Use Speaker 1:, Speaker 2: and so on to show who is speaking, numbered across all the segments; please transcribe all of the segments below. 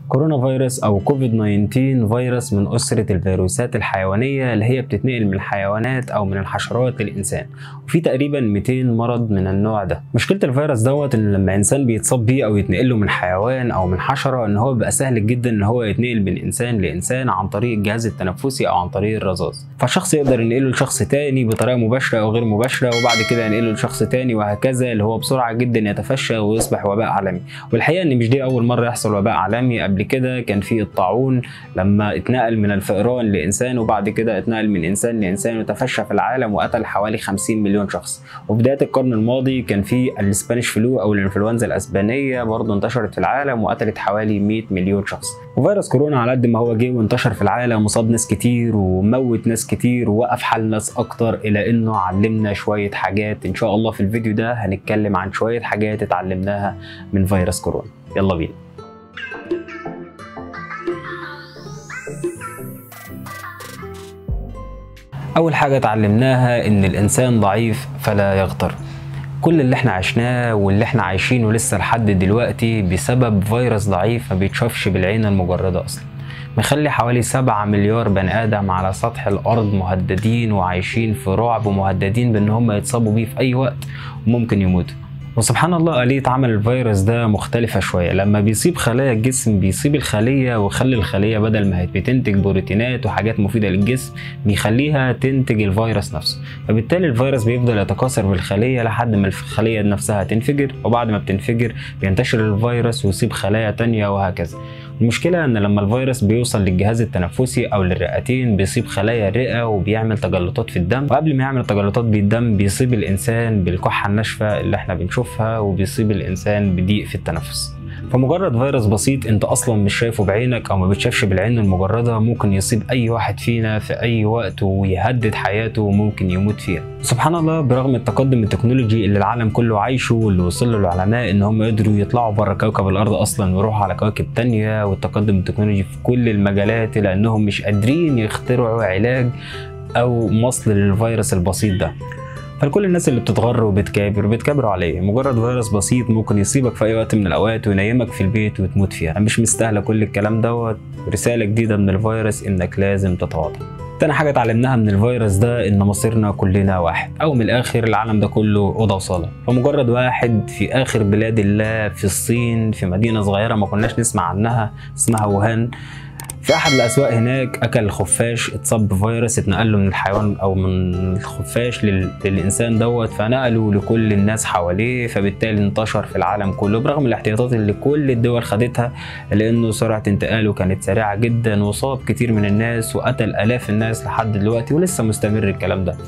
Speaker 1: كورونا فيروس او كوفيد 19 فيروس من اسره الفيروسات الحيوانيه اللي هي بتتنقل من الحيوانات او من الحشرات للانسان وفي تقريبا 200 مرض من النوع ده مشكله الفيروس دوت ان لما انسان بيتصاب بيه او يتنقل له من حيوان او من حشره ان هو بيبقى سهل جدا ان هو يتنقل من انسان لانسان عن طريق الجهاز التنفسي او عن طريق الرذاذ فالشخص يقدر ينقله لشخص تاني بطريقه مباشره او غير مباشره وبعد كده ينقله لشخص تاني وهكذا اللي هو بسرعه جدا يتفشى ويصبح وباء عالمي والحقيقه ان مش دي اول مره يحصل وباء عالمي قبل كده كان في الطاعون لما اتنقل من الفئران لانسان وبعد كده اتنقل من انسان لانسان وتفشى في العالم وقتل حوالي 50 مليون شخص وفي بدايه القرن الماضي كان في الاسبانيش فلو او الانفلونزا الاسبانيه برضه انتشرت في العالم وقتلت حوالي 100 مليون شخص وفيروس كورونا على قد ما هو جه وانتشر في العالم وصاب ناس كتير وموت ناس كتير ووقف حال ناس اكتر الى انه علمنا شويه حاجات ان شاء الله في الفيديو ده هنتكلم عن شويه حاجات اتعلمناها من فيروس كورونا يلا بينا أول حاجة اتعلمناها إن الإنسان ضعيف فلا يغتر كل اللي احنا عشناه واللي احنا عايشينه لسه لحد دلوقتي بسبب فيروس ضعيف ما بيتشافش بالعين المجردة أصلا مخلي حوالي سبعة مليار بني آدم على سطح الأرض مهددين وعايشين في رعب ومهددين بإن هم يتصابوا بيه في أي وقت وممكن يموتوا وسبحان الله آلية عمل الفيروس ده مختلفة شوية لما بيصيب خلايا الجسم بيصيب الخلية ويخلي الخلية بدل ما هي بتنتج بروتينات وحاجات مفيدة للجسم بيخليها تنتج الفيروس نفسه فبالتالي الفيروس بيفضل يتكاثر في الخلية لحد ما الخلية نفسها تنفجر وبعد ما بتنفجر بينتشر الفيروس ويصيب خلايا تانية وهكذا المشكلة إن لما الفيروس بيوصل للجهاز التنفسي أو للرئتين بيصيب خلايا الرئة وبيعمل تجلطات في الدم وقبل ما يعمل تجلطات بالدم بيصيب الإنسان بالكحة الناشفة اللي إحنا بنشوفها وبيصيب الإنسان بضيق في التنفس فمجرد فيروس بسيط انت اصلا مش شايفه بعينك او ما بتشافش بالعين المجرده ممكن يصيب اي واحد فينا في اي وقت ويهدد حياته وممكن يموت فيها سبحان الله برغم التقدم التكنولوجي اللي العالم كله عايشه واللي وصل له العلماء ان هم قدروا يطلعوا بره كوكب الارض اصلا ويروحوا على كواكب تانية والتقدم التكنولوجي في كل المجالات لانهم مش قادرين يخترعوا علاج او مصل للفيروس البسيط ده فلكل الناس اللي بتتغر وبتكابر بتكابروا عليه مجرد فيروس بسيط ممكن يصيبك في اي وقت من الاوقات وينيمك في البيت وتموت فيها مش مستاهله كل الكلام دوت رساله جديده من الفيروس انك لازم تتواضع تاني حاجة اتعلمناها من الفيروس ده إن مصيرنا كلنا واحد أو من الآخر العالم ده كله أوضة وصالة فمجرد واحد في آخر بلاد الله في الصين في مدينة صغيرة ما كناش نسمع عنها اسمها ووهان في احد الاسواق هناك اكل خفاش اتصاب بفيروس اتنقل له من الحيوان او من الخفاش لل... للانسان دوت فنقله لكل الناس حواليه فبالتالي انتشر في العالم كله برغم الاحتياطات اللي كل الدول خدتها لانه سرعه انتقاله كانت سريعه جدا وصاب كتير من الناس وقتل الاف الناس لحد دلوقتي ولسه مستمر الكلام ده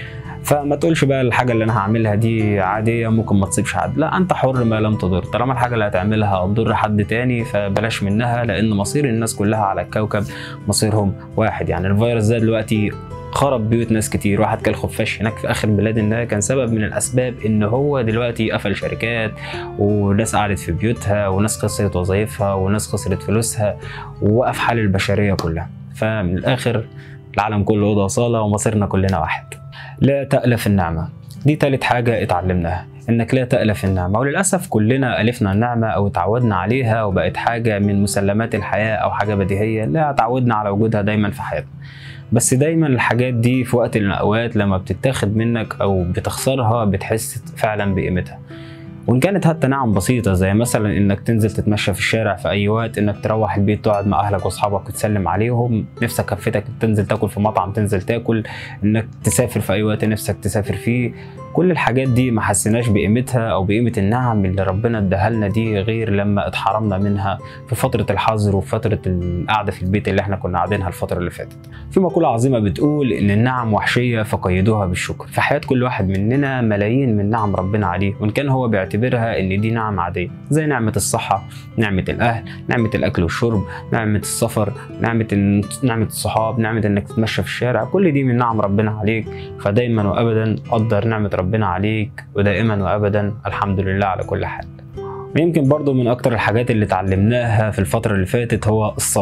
Speaker 1: فما تقولش بقى الحاجه اللي انا هعملها دي عاديه ممكن ما تصيبش حد لا انت حر ما لم تضر طالما الحاجه اللي هتعملها هتضر حد تاني فبلاش منها لان مصير الناس كلها على الكوكب مصيرهم واحد يعني الفيروس ده دلوقتي خرب بيوت ناس كتير واحد كان خفاش هناك في اخر بلاد الله كان سبب من الاسباب ان هو دلوقتي قفل شركات وناس قعدت في بيوتها وناس خسرت وظائفها وناس خسرت فلوسها ووقف حال البشريه كلها فمن الاخر العالم كله اوضه وصاله ومصيرنا كلنا واحد لا تألف النعمة دي تالت حاجة اتعلمناها انك لا تألف النعمة وللأسف كلنا ألفنا النعمة أو اتعودنا عليها وبقت حاجة من مسلمات الحياة أو حاجة بديهية لا اتعودنا على وجودها دايما في حياتنا بس دايما الحاجات دي في وقت من الأوقات لما بتتاخد منك أو بتخسرها بتحس فعلا بقيمتها وان كانت حتى نعم بسيطه زي مثلا انك تنزل تتمشى في الشارع في اي وقت انك تروح البيت تقعد مع اهلك واصحابك وتسلم عليهم نفسك كفتك تنزل تاكل في مطعم تنزل تاكل انك تسافر في اي وقت نفسك تسافر فيه كل الحاجات دي ما حسيناش بقيمتها او بقيمه النعم اللي ربنا اداها لنا دي غير لما اتحرمنا منها في فتره الحظر وفي فتره القعده في البيت اللي احنا كنا قاعدينها الفتره اللي فاتت في مقوله عظيمه بتقول ان النعم وحشيه فقيدوها بالشكر في حياه كل واحد مننا ملايين من نعم ربنا عليه وان كان هو بيعتبرها ان دي نعم عاديه زي نعمه الصحه نعمه الاهل نعمه الاكل والشرب نعمه السفر نعمه نعمه الصحاب نعمه انك تتمشى في الشارع كل دي من نعم ربنا عليك فدايما وابدا قدر نعمه ربنا عليك ودائما وابدا الحمد لله على كل حال ويمكن برضو من اكتر الحاجات اللي اتعلمناها في الفترة اللي فاتت هو الصبر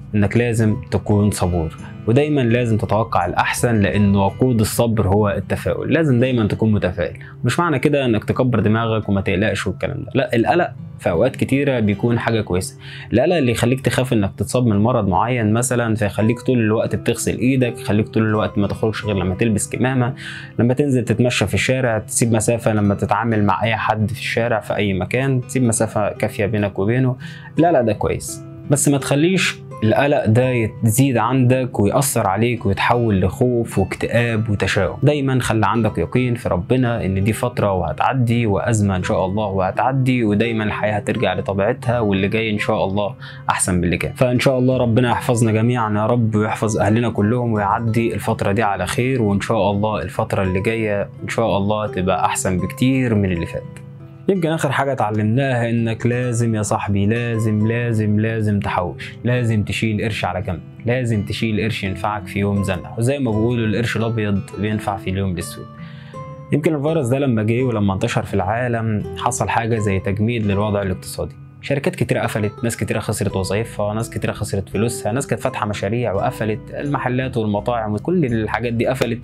Speaker 1: انك لازم تكون صبور ودايما لازم تتوقع الاحسن لان وقود الصبر هو التفاؤل لازم دايما تكون متفائل مش معنى كده انك تكبر دماغك وما تقلقش والكلام ده لا القلق في اوقات كتيره بيكون حاجه كويسه القلق اللي يخليك تخاف انك تتصاب من مرض معين مثلا فيخليك طول الوقت بتغسل ايدك يخليك طول الوقت ما تخرجش غير لما تلبس كمامه لما تنزل تتمشى في الشارع تسيب مسافه لما تتعامل مع اي حد في الشارع في اي مكان تسيب مسافه كافيه بينك وبينه لا لا ده كويس بس ما تخليش القلق ده يزيد عندك ويأثر عليك ويتحول لخوف واكتئاب وتشاؤم دايما خلي عندك يقين في ربنا ان دي فترة وهتعدي وأزمة ان شاء الله وهتعدي ودايما الحياة هترجع لطبيعتها واللي جاي ان شاء الله احسن من اللي كان فان شاء الله ربنا يحفظنا جميعا يا رب ويحفظ اهلنا كلهم ويعدي الفترة دي على خير وان شاء الله الفترة اللي جاية ان شاء الله تبقى احسن بكتير من اللي فات يمكن اخر حاجه اتعلمناها انك لازم يا صاحبي لازم لازم لازم تحوش لازم تشيل قرش على جنب لازم تشيل قرش ينفعك في يوم زنقه وزي ما بيقولوا القرش الابيض بينفع في اليوم الاسود يمكن الفيروس ده لما جه ولما انتشر في العالم حصل حاجه زي تجميد للوضع الاقتصادي شركات كتيرة قفلت ناس كتيرة خسرت وظائفها ناس كتيرة خسرت فلوسها ناس كانت فاتحة مشاريع وقفلت المحلات والمطاعم وكل الحاجات دي قفلت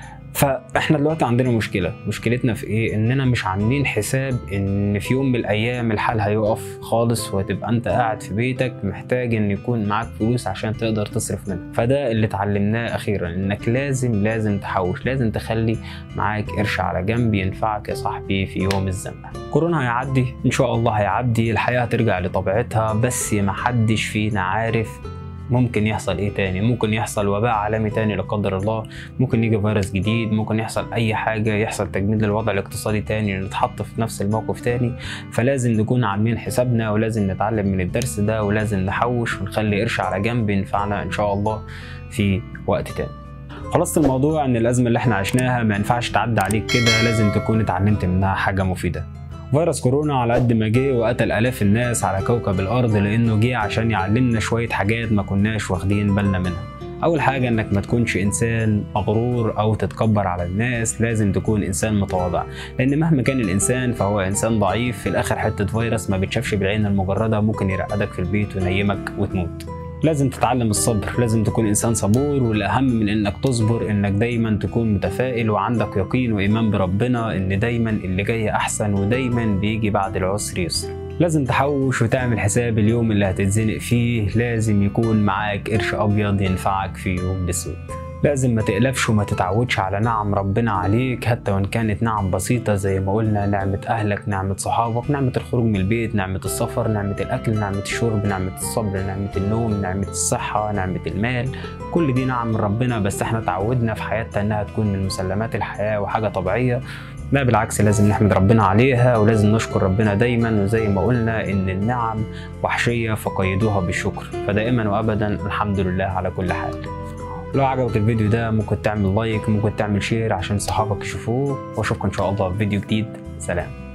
Speaker 1: فاحنا دلوقتي عندنا مشكله مشكلتنا في ايه اننا مش عاملين حساب ان في يوم من الايام الحال هيقف خالص وهتبقى انت قاعد في بيتك محتاج ان يكون معاك فلوس عشان تقدر تصرف منها فده اللي اتعلمناه اخيرا انك لازم لازم تحوش لازم تخلي معاك قرش على جنب ينفعك يا صاحبي في يوم الزنقه كورونا هيعدي ان شاء الله هيعدي الحياه هترجع لطبيعتها بس محدش فينا عارف ممكن يحصل ايه تاني ممكن يحصل وباء عالمي تاني لا قدر الله ممكن يجي فيروس جديد ممكن يحصل اي حاجه يحصل تجميد للوضع الاقتصادي تاني نتحط في نفس الموقف تاني فلازم نكون عاملين حسابنا ولازم نتعلم من الدرس ده ولازم نحوش ونخلي قرش على جنب ينفعنا ان شاء الله في وقت تاني خلاصة الموضوع ان الازمه اللي احنا عشناها ما ينفعش تعدي عليك كده لازم تكون اتعلمت منها حاجه مفيده فيروس كورونا على قد ما جه وقتل الاف الناس على كوكب الارض لانه جه عشان يعلمنا شويه حاجات ما كناش واخدين بالنا منها اول حاجه انك ما تكونش انسان مغرور او تتكبر على الناس لازم تكون انسان متواضع لان مهما كان الانسان فهو انسان ضعيف في الاخر حته فيروس ما بتشافش بالعين المجرده ممكن يرقدك في البيت وينيمك وتموت لازم تتعلم الصبر لازم تكون انسان صبور والاهم من انك تصبر انك دايما تكون متفائل وعندك يقين وايمان بربنا ان دايما اللي جاي احسن ودايما بيجي بعد العسر يسر لازم تحوش وتعمل حساب اليوم اللي هتتزنق فيه لازم يكون معاك قرش ابيض ينفعك في يوم الاسود لازم ما تقلبش وما تتعودش على نعم ربنا عليك حتى وان كانت نعم بسيطة زي ما قلنا نعمة أهلك نعمة صحابك نعمة الخروج من البيت نعمة السفر نعمة الأكل نعمة الشرب نعمة الصبر نعمة النوم نعمة الصحة نعمة المال كل دي نعم من ربنا بس احنا تعودنا في حياتنا انها تكون من مسلمات الحياة وحاجة طبيعية لا بالعكس لازم نحمد ربنا عليها ولازم نشكر ربنا دايما وزي ما قلنا ان النعم وحشية فقيدوها بالشكر فدائما وابدا الحمد لله على كل حال لو عجبك الفيديو ده ممكن تعمل لايك ممكن تعمل شير عشان صحابك يشوفوه واشوفكم ان شاء الله في فيديو جديد سلام